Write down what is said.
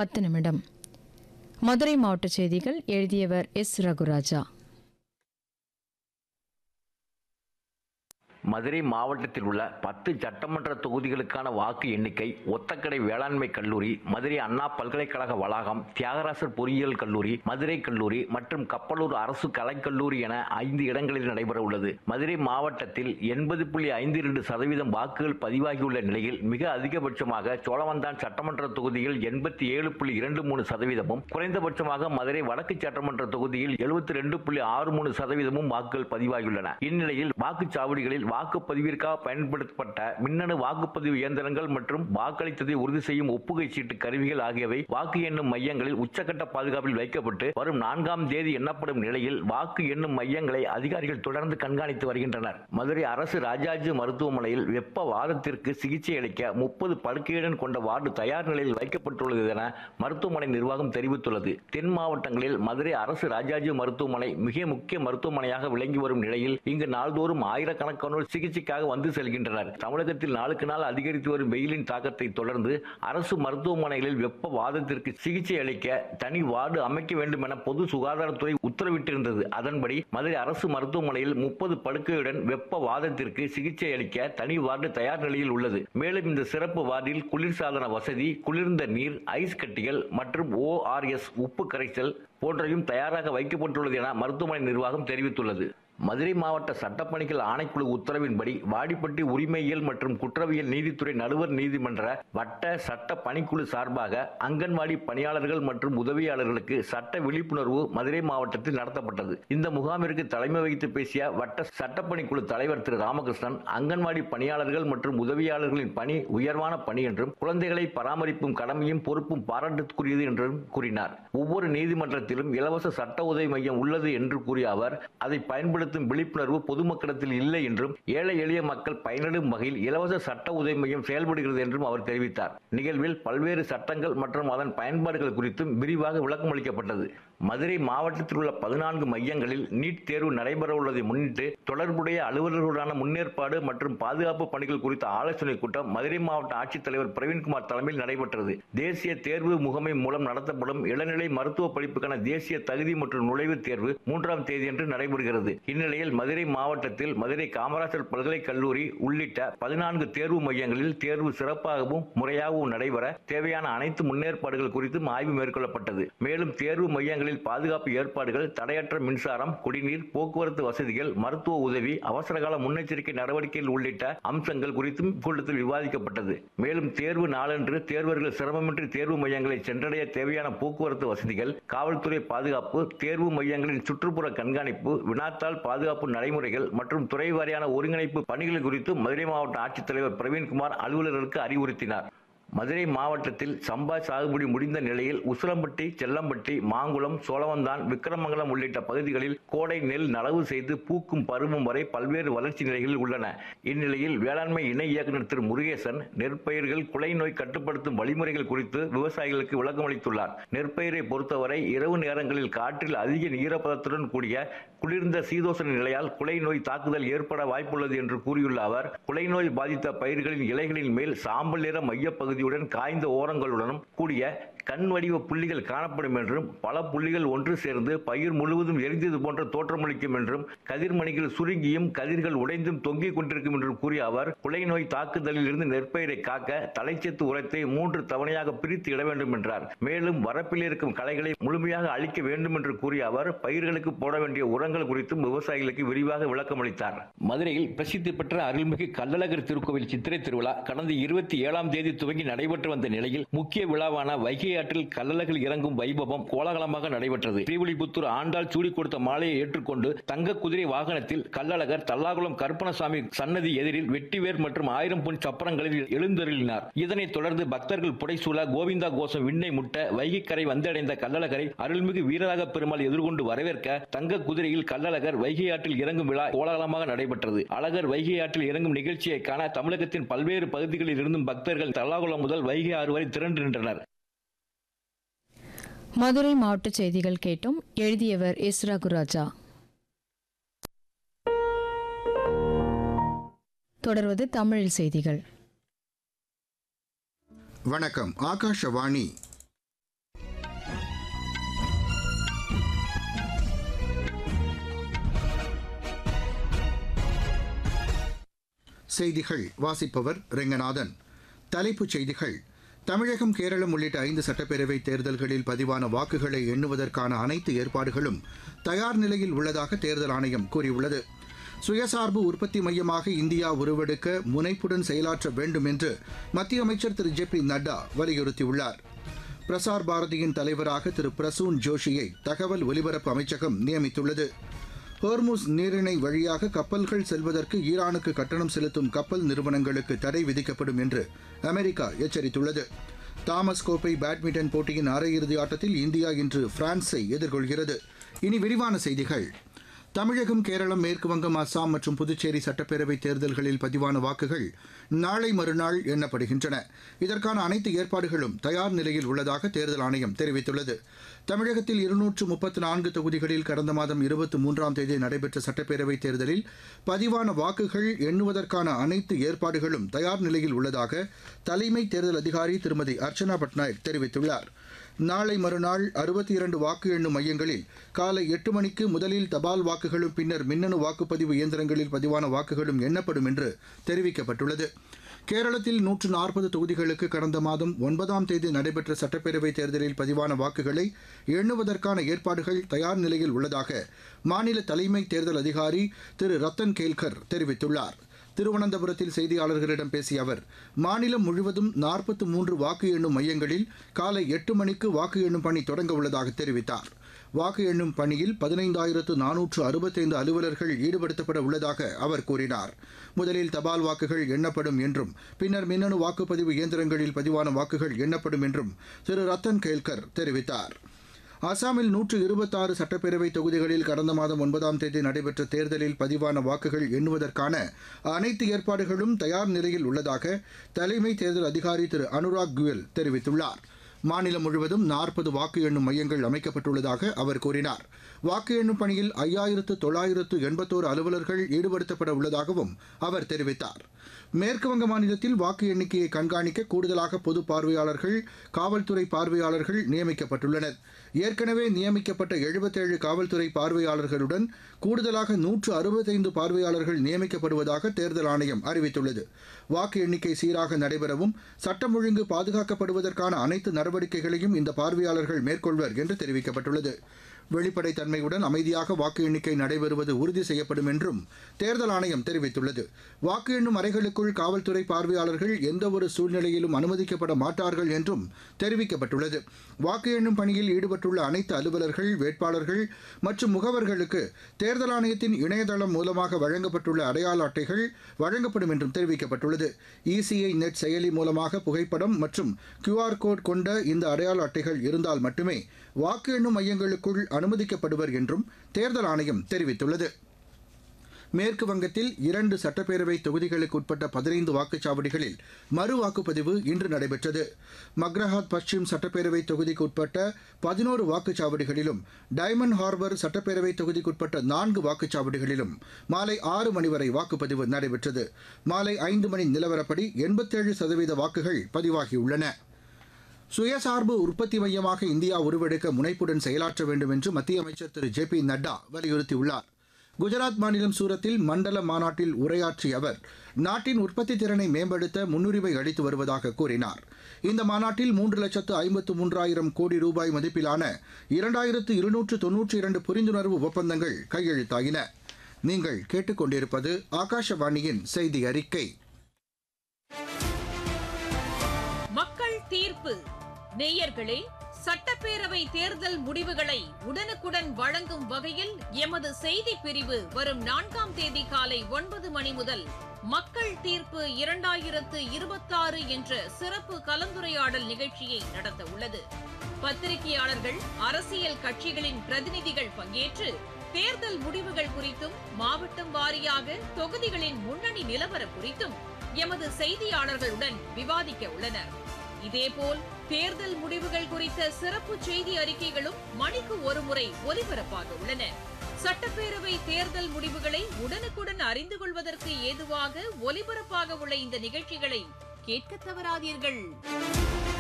பத்து நிமிடம் மதுரை மாவட்ட செய்திகள் எழுதியவர் எஸ் ரகுராஜா மதுரை மாவட்டத்தில் உள்ள பத்து சட்டமன்ற தொகுதிகளுக்கான வாக்கு எண்ணிக்கை ஒத்தக்கடை வேளாண்மை கல்லூரி மதுரை அண்ணா பல்கலைக்கழக வளாகம் தியாகராசர் பொறியியல் கல்லூரி மதுரை கல்லூரி மற்றும் கப்பலூர் அரசு கலைக்கல்லூரி என ஐந்து இடங்களில் நடைபெற உள்ளது மதுரை மாவட்டத்தில் எண்பது புள்ளி ஐந்து இரண்டு சதவீதம் வாக்குகள் பதிவாகியுள்ள நிலையில் மிக அதிகபட்சமாக சோழவந்தான் சட்டமன்ற தொகுதியில் எண்பத்தி ஏழு புள்ளி இரண்டு மூணு சதவீதமும் குறைந்தபட்சமாக மதுரை வடக்கு சட்டமன்ற தொகுதியில் எழுபத்தி ரெண்டு புள்ளி ஆறு மூணு சதவீதமும் வாக்குகள் பதிவாகியுள்ளன இந்நிலையில் வாக்குச்சாவடிகளில் வாக்குப்பதிவிற்காக பயன்படுத்தப்பட்ட மின்னணு வாக்குப்பதிவு இயந்திரங்கள் மற்றும் வாக்களித்ததை உறுதி செய்யும் ஒப்புகை சீட்டு கருவிகள் ஆகியவை வாக்கு எண்ணும் மையங்களில் உச்சக்கட்ட பாதுகாப்பில் வைக்கப்பட்டு வரும் நான்காம் தேதி எண்ணப்படும் நிலையில் வாக்கு எண்ணும் மையங்களை அதிகாரிகள் தொடர்ந்து கண்காணித்து வருகின்றனர் மதுரை அரசு ராஜாஜி மருத்துவமனையில் வெப்ப வாதத்திற்கு சிகிச்சை அளிக்க முப்பது படுக்கையுடன் கொண்ட வார்டு தயார் நிலையில் வைக்கப்பட்டுள்ளது என மருத்துவமனை நிர்வாகம் தெரிவித்துள்ளது தென் மாவட்டங்களில் மதுரை அரசு ராஜாஜி மருத்துவமனை மிக முக்கிய மருத்துவமனையாக விளங்கி வரும் நிலையில் இங்கு நாள்தோறும் ஆயிரக்கணக்கானோர் சிகிச்சைக்காக வந்து செல்கின்றனர் தமிழகத்தில் நாளுக்கு நாள் அதிகரித்து வரும் வெயிலின் தாக்கத்தை தொடர்ந்து அரசு மருத்துவமனைகளில் வெப்ப வாதத்திற்கு சிகிச்சை அளிக்க தனி வார்டு அமைக்க வேண்டும் என பொது சுகாதாரத்துறை உத்தரவிட்டிருந்தது அதன்படி மதுரை அரசு மருத்துவமனையில் முப்பது படுக்கையுடன் வெப்ப வாதத்திற்கு சிகிச்சை அளிக்க தனி வார்டு தயார் நிலையில் உள்ளது மேலும் இந்த சிறப்பு வார்டில் குளிர்சாதன வசதி குளிர்ந்த நீர் ஐஸ் கட்டிகள் மற்றும் ஓஆர்எஸ் உப்பு கரைசல் போன்றவையும் தயாராக வைக்கப்பட்டுள்ளது என மருத்துவமனை நிர்வாகம் தெரிவித்துள்ளது மதுரை மாவட்ட சட்டப்பணிகள் ஆணைக்குழு உத்தரவின்படி வாடிப்பட்டி உரிமையியல் மற்றும் குற்றவியல் நீதித்துறை நடுவர் நீதிமன்ற வட்ட சட்ட பணிக்குழு சார்பாக அங்கன்வாடி பணியாளர்கள் மற்றும் உதவியாளர்களுக்கு சட்ட விழிப்புணர்வு மதுரை மாவட்டத்தில் நடத்தப்பட்டது இந்த முகாமிற்கு தலைமை வகித்து பேசிய வட்ட சட்டப்பணிக்குழு தலைவர் திரு ராமகிருஷ்ணன் அங்கன்வாடி பணியாளர்கள் மற்றும் உதவியாளர்களின் பணி உயர்வான பணி என்றும் குழந்தைகளை பராமரிப்பும் கடமையும் பொறுப்பும் பாராட்டுக்குரியது என்றும் கூறினார் ஒவ்வொரு நீதிமன்றத்திலும் இலவச சட்ட உதவி மையம் உள்ளது என்று கூறிய அவர் அதை பயன்படுத்த ஏற்படுத்தும் விழிப்புணர்வு பொதுமக்களிடத்தில் இல்லை என்றும் ஏழை எளிய மக்கள் பயனடையும் வகையில் இலவச சட்ட உதவி மையம் செயல்படுகிறது என்றும் அவர் தெரிவித்தார் நிகழ்வில் பல்வேறு சட்டங்கள் மற்றும் அதன் பயன்பாடுகள் குறித்தும் விரிவாக விளக்கம் அளிக்கப்பட்டது மதுரை மாவட்டத்தில் உள்ள பதினான்கு மையங்களில் நீட் தேர்வு நடைபெற உள்ளதை முன்னிட்டு தொடர்புடைய அலுவலர்களுடான முன்னேற்பாடு மற்றும் பாதுகாப்பு பணிகள் குறித்த ஆலோசனை கூட்டம் மதுரை மாவட்ட ஆட்சித்தலைவர் பிரவீன்குமார் தலைமையில் நடைபெற்றது தேசிய தேர்வு முகமை மூலம் நடத்தப்படும் இளநிலை மருத்துவ படிப்புக்கான தேசிய தகுதி மற்றும் நுழைவுத் தேர்வு மூன்றாம் தேதியன்று நடைபெறுகிறது இந்நிலையில் மதுரை மாவட்டத்தில் மதுரை காமராஜர் பல்கலைக் கல்லூரி உள்ளிட்ட பதினான்கு தேர்வு மையங்களில் தேர்வு சிறப்பாகவும் முறையாகவும் நடைபெற தேவையான அனைத்து முன்னேற்பாடுகள் குறித்தும் ஆய்வு மேற்கொள்ளப்பட்டது மேலும் தேர்வு மையங்களில் பாதுகாப்பு ஏற்பாடுகள் தடையற்ற மின்சாரம் குடிநீர் போக்குவரத்து வசதிகள் மருத்துவ உதவி அவசரகால முன்னெச்சரிக்கை நடவடிக்கைகள் உள்ளிட்ட அம்சங்கள் குறித்தும் கூட்டத்தில் விவாதிக்கப்பட்டது மேலும் தேர்வு நாளன்று தேர்வர்கள் சிரமமின்றி தேர்வு மையங்களை சென்றடைய தேவையான போக்குவரத்து வசதிகள் காவல்துறை பாதுகாப்பு தேர்வு மையங்களின் சுற்றுப்புற கண்காணிப்பு வினாத்தாள் பாதுகாப்பு நடைமுறைகள் மற்றும் துறை வாரியான ஒருங்கிணைப்பு பணிகள் குறித்து மதுரை மாவட்ட ஆட்சித்தலைவர் பிரவீன்குமார் அலுவலர்களுக்கு அறிவுறுத்தினார் மதுரை மாவட்டத்தில் சம்பா சாகுபடி முடிந்த நிலையில் உசிலம்பட்டி செல்லம்பட்டி மாங்குளம் சோழவந்தான் விக்கிரமங்கலம் உள்ளிட்ட பகுதிகளில் கோடை நெல் நடவு செய்து பூக்கும் பருவம் வரை பல்வேறு வளர்ச்சி நிலைகளில் உள்ளன இந்நிலையில் வேளாண்மை இணை இயக்குநர் திரு முருகேசன் நெற்பயிர்கள் குலை நோய் கட்டுப்படுத்தும் வழிமுறைகள் குறித்து விவசாயிகளுக்கு விளக்கம் அளித்துள்ளார் நெற்பயிரை பொறுத்தவரை இரவு நேரங்களில் காற்றில் அதிக ஈரப்பதத்துடன் கூடிய குளிர்ந்த சீதோசன நிலையால் குலை நோய் தாக்குதல் ஏற்பட வாய்ப்புள்ளது என்று கூறியுள்ள அவர் குலை நோய் பாதித்த பயிர்களின் இலைகளின் மேல் சாம்பல் நிற மையப்பகுதி பகுதியுடன் காய்ந்த ஓரங்களுடனும் கூடிய கண் வடிவ புள்ளிகள் காணப்படும் என்றும் பல புள்ளிகள் ஒன்று சேர்ந்து பயிர் முழுவதும் எரிந்தது போன்ற தோற்றமளிக்கும் என்றும் கதிர்மணிகள் சுருங்கியும் கதிர்கள் உடைந்தும் தொங்கிக் கொண்டிருக்கும் என்றும் கூறிய அவர் குலை நோய் தாக்குதலில் இருந்து நெற்பயிரை காக்க தலைச்சத்து உரத்தை மூன்று தவணையாக பிரித்து இட வேண்டும் என்றார் மேலும் வரப்பில் இருக்கும் களைகளை முழுமையாக அழிக்க வேண்டும் என்று கூறிய அவர் பயிர்களுக்கு போட வேண்டிய உரங்கள் குறித்தும் விவசாயிகளுக்கு விரிவாக விளக்கம் அளித்தார் மதுரையில் பிரசித்தி பெற்ற அருள்மிகு கள்ளழகர் திருக்கோவில் சித்திரை திருவிழா கடந்த இருபத்தி ஏழாம் தேதி துவங்கி நடைபெற்று வந்த நிலையில் முக்கிய விழாவான வைகை ஆற்றில் கள்ளழகர் இறங்கும் வைபவம் கோலாகலமாக நடைபெற்றது ஸ்ரீவில்லிபுத்தூர் ஆண்டாள் சூடி கொடுத்த மாலையை ஏற்றுக்கொண்டு தங்க குதிரை வாகனத்தில் கள்ளழகர் தல்லாகுளம் கருப்பணசாமி சன்னதி எதிரில் வெட்டிவேர் மற்றும் ஆயிரம் பொன் சப்பரங்களில் எழுந்தருளினார் இதனைத் தொடர்ந்து பக்தர்கள் புடைசூழ கோவிந்தா கோஷம் விண்ணை முட்ட வைகைக்கரை வந்தடைந்த கள்ளழகரை அருள்மிகு வீரராக பெருமாள் எதிர்கொண்டு வரவேற்க தங்க குதிரையில் கள்ளழகர் வைகை ஆற்றில் இறங்கும் விழா கோலாகலமாக நடைபெற்றது அழகர் வைகை ஆற்றில் இறங்கும் நிகழ்ச்சியை காண தமிழகத்தின் பல்வேறு பகுதிகளில் இருந்தும் பக்தர்கள் தல்லாகுளம் முதல் வைகை ஆறு வரை திரண்டு நின்றனர் மதுரை மாவட்ட செய்திகள் கேட்டும் எழுதியவர் எஸ் ரகுராஜா தொடர்வது தமிழில் செய்திகள் வணக்கம் ஆகாஷவாணி செய்திகள் வாசிப்பவர் ரெங்கநாதன் தலைப்புச் செய்திகள் தமிழகம் கேரளம் உள்ளிட்ட ஐந்து சட்டப்பேரவை தேர்தல்களில் பதிவான வாக்குகளை எண்ணுவதற்கான அனைத்து ஏற்பாடுகளும் தயார் நிலையில் உள்ளதாக தேர்தல் ஆணையம் கூறியுள்ளது சுயசார்பு உற்பத்தி மையமாக இந்தியா உருவெடுக்க முனைப்புடன் செயலாற்ற வேண்டும் என்று மத்திய அமைச்சர் திரு ஜே பி நட்டா வலியுறுத்தியுள்ளார் பிரசார் பாரதியின் தலைவராக திரு பிரசூன் ஜோஷியை தகவல் ஒலிபரப்பு அமைச்சகம் நியமித்துள்ளது ஹோர்முஸ் நீரிணை வழியாக கப்பல்கள் செல்வதற்கு ஈரானுக்கு கட்டணம் செலுத்தும் கப்பல் நிறுவனங்களுக்கு தடை விதிக்கப்படும் என்று அமெரிக்கா எச்சரித்துள்ளது தாமஸ் கோப்பை பேட்மிண்டன் போட்டியின் அரையிறுதி ஆட்டத்தில் இந்தியா இன்று பிரான்ஸை எதிர்கொள்கிறது இனி விரிவான செய்திகள் தமிழகம் கேரளம் மேற்குவங்கம் அஸ்ஸாம் மற்றும் புதுச்சேரி சட்டப்பேரவை தேர்தல்களில் பதிவான வாக்குகள் நாளை மறுநாள் எண்ணப்படுகின்றன இதற்கான அனைத்து ஏற்பாடுகளும் தயார் நிலையில் உள்ளதாக தேர்தல் ஆணையம் தெரிவித்துள்ளது தமிழகத்தில் இருநூற்று முப்பத்து நான்கு தொகுதிகளில் கடந்த மாதம் இருபத்தி மூன்றாம் தேதி நடைபெற்ற சட்டப்பேரவை தேர்தலில் பதிவான வாக்குகள் எண்ணுவதற்கான அனைத்து ஏற்பாடுகளும் தயார் நிலையில் உள்ளதாக தலைமை தேர்தல் அதிகாரி திருமதி அர்ச்சனா பட்நாயக் தெரிவித்துள்ளார் நாளை மறுநாள் அறுபத்தி இரண்டு வாக்கு எண்ணும் மையங்களில் காலை எட்டு மணிக்கு முதலில் தபால் வாக்குகளும் பின்னர் மின்னணு வாக்குப்பதிவு இயந்திரங்களில் பதிவான வாக்குகளும் எண்ணப்படும் என்று தெரிவிக்கப்பட்டுள்ளது கேரளத்தில் நூற்று நாற்பது தொகுதிகளுக்கு கடந்த மாதம் ஒன்பதாம் தேதி நடைபெற்ற சட்டப்பேரவைத் தேர்தலில் பதிவான வாக்குகளை எண்ணுவதற்கான ஏற்பாடுகள் தயார் நிலையில் உள்ளதாக மாநில தலைமை தேர்தல் அதிகாரி திரு ரத்தன் கேல்கர் தெரிவித்துள்ளார் திருவனந்தபுரத்தில் செய்தியாளர்களிடம் பேசிய அவர் மாநிலம் முழுவதும் நாற்பத்தி மூன்று வாக்கு எண்ணும் மையங்களில் காலை எட்டு மணிக்கு வாக்கு எண்ணும் பணி தொடங்க உள்ளதாக தெரிவித்தார் வாக்கு எண்ணும் பணியில் பதினைந்தாயிரத்து நானூற்று அறுபத்தைந்து அலுவலர்கள் ஈடுபடுத்தப்பட உள்ளதாக அவர் கூறினார் முதலில் தபால் வாக்குகள் எண்ணப்படும் என்றும் பின்னர் மின்னணு வாக்குப்பதிவு இயந்திரங்களில் பதிவான வாக்குகள் எண்ணப்படும் என்றும் திரு ரத்தன் கேல்கர் தெரிவித்தார் அசாமில் நூற்று இருபத்தாறு சட்டப்பேரவை தொகுதிகளில் கடந்த மாதம் ஒன்பதாம் தேதி நடைபெற்ற தேர்தலில் பதிவான வாக்குகள் எண்ணுவதற்கான அனைத்து ஏற்பாடுகளும் தயார் நிலையில் உள்ளதாக தலைமை தேர்தல் அதிகாரி திரு அனுராக் குயல் தெரிவித்துள்ளார் மாநிலம் முழுவதும் நாற்பது வாக்கு எண்ணும் மையங்கள் அமைக்கப்பட்டுள்ளதாக அவர் கூறினார் வாக்கு எண்ணும் பணியில் ஐயாயிரத்து தொள்ளாயிரத்து எண்பத்தோரு அலுவலர்கள் ஈடுபடுத்தப்பட உள்ளதாகவும் அவர் தெரிவித்தார் மேற்குவங்க மாநிலத்தில் வாக்கு எண்ணிக்கையை கண்காணிக்க கூடுதலாக பொது பார்வையாளர்கள் காவல்துறை பார்வையாளர்கள் நியமிக்கப்பட்டுள்ளனர் ஏற்கனவே நியமிக்கப்பட்ட எழுபத்தேழு காவல்துறை பார்வையாளர்களுடன் கூடுதலாக நூற்று அறுபத்தைந்து பார்வையாளர்கள் நியமிக்கப்படுவதாக தேர்தல் ஆணையம் அறிவித்துள்ளது வாக்கு எண்ணிக்கை சீராக நடைபெறவும் சட்டம் ஒழுங்கு பாதுகாக்கப்படுவதற்கான அனைத்து நடவடிக்கைகளையும் இந்த பார்வையாளர்கள் மேற்கொள்வர் என்று தெரிவிக்கப்பட்டுள்ளது வெளிப்படைத்தன்மையுடன் அமைதியாக வாக்கு எண்ணிக்கை நடைபெறுவது உறுதி செய்யப்படும் என்றும் தேர்தல் ஆணையம் தெரிவித்துள்ளது வாக்கு எண்ணும் அறைகளுக்குள் காவல்துறை பார்வையாளர்கள் எந்தவொரு சூழ்நிலையிலும் அனுமதிக்கப்பட மாட்டார்கள் என்றும் தெரிவிக்கப்பட்டுள்ளது வாக்கு எண்ணும் பணியில் ஈடுபட்டுள்ள அனைத்து அலுவலர்கள் வேட்பாளர்கள் மற்றும் முகவர்களுக்கு தேர்தல் ஆணையத்தின் இணையதளம் மூலமாக வழங்கப்பட்டுள்ள அடையாள அட்டைகள் வழங்கப்படும் என்றும் தெரிவிக்கப்பட்டுள்ளது இசிஐ நெட் செயலி மூலமாக புகைப்படம் மற்றும் கியூஆர் கோட் கொண்ட இந்த அடையாள அட்டைகள் இருந்தால் மட்டுமே வாக்கு எண்ணும் மையங்களுக்குள் அனுமதிக்கப்படுவர் என்றும் தேர்தல் ஆணையம் தெரிவித்துள்ளது மேற்கு வங்கத்தில் இரண்டு சட்டப்பேரவை தொகுதிகளுக்கு உட்பட்ட பதினைந்து வாக்குச்சாவடிகளில் மறு வாக்குப்பதிவு இன்று நடைபெற்றது மக்ரஹாத் பश्चिम சட்டப்பேரவை தொகுதிக்கு உட்பட்ட பதினோரு வாக்குச்சாவடிகளிலும் டைமண்ட் ஹார்பர் சட்டப்பேரவை தொகுதிக்குட்பட்ட நான்கு வாக்குச்சாவடிகளிலும் மாலை ஆறு மணி வரை வாக்குப்பதிவு நடைபெற்றது மாலை ஐந்து மணி நிலவரப்படி எண்பத்தேழு சதவீத வாக்குகள் பதிவாகியுள்ளன சுயசார்பு உற்பத்தி மையமாக இந்தியா உருவெடுக்க முனைப்புடன் செயலாற்ற வேண்டும் என்று மத்திய அமைச்சர் திரு ஜே பி நட்டா வலியுறுத்தியுள்ளார் குஜராத் மாநிலம் சூரத்தில் மண்டல மாநாட்டில் உரையாற்றிய அவர் நாட்டின் உற்பத்தி திறனை மேம்படுத்த முன்னுரிமை அளித்து வருவதாக கூறினார் இந்த மாநாட்டில் மூன்று லட்சத்து ஐம்பத்து மூன்றாயிரம் கோடி ரூபாய் மதிப்பிலான இரண்டாயிரத்து இருநூற்று தொன்னூற்றி இரண்டு புரிந்துணர்வு ஒப்பந்தங்கள் கையெழுத்தாகின நீங்கள் கேட்டுக்கொண்டிருப்பது ஆகாஷவாணியின் செய்தி அறிக்கை மக்கள் தீர்ப்பு நேயர்களே சட்டப்பேரவை தேர்தல் முடிவுகளை உடனுக்குடன் வழங்கும் வகையில் எமது செய்தி பிரிவு வரும் நான்காம் தேதி காலை ஒன்பது மணி முதல் மக்கள் தீர்ப்பு இரண்டாயிரத்து இருபத்தாறு என்ற சிறப்பு கலந்துரையாடல் நிகழ்ச்சியை நடத்த உள்ளது பத்திரிகையாளர்கள் அரசியல் கட்சிகளின் பிரதிநிதிகள் பங்கேற்று தேர்தல் முடிவுகள் குறித்தும் மாவட்டம் வாரியாக தொகுதிகளின் முன்னணி நிலவரம் குறித்தும் எமது செய்தியாளர்களுடன் விவாதிக்க உள்ளனர் இதேபோல் தேர்தல் முடிவுகள் குறித்த சிறப்பு செய்தி அறிக்கைகளும் மணிக்கு ஒருமுறை ஒலிபரப்பாக உள்ளன சட்டப்பேரவை தேர்தல் முடிவுகளை உடனுக்குடன் அறிந்து கொள்வதற்கு ஏதுவாக ஒலிபரப்பாக உள்ள இந்த நிகழ்ச்சிகளை கேட்க தவறாதீர்கள்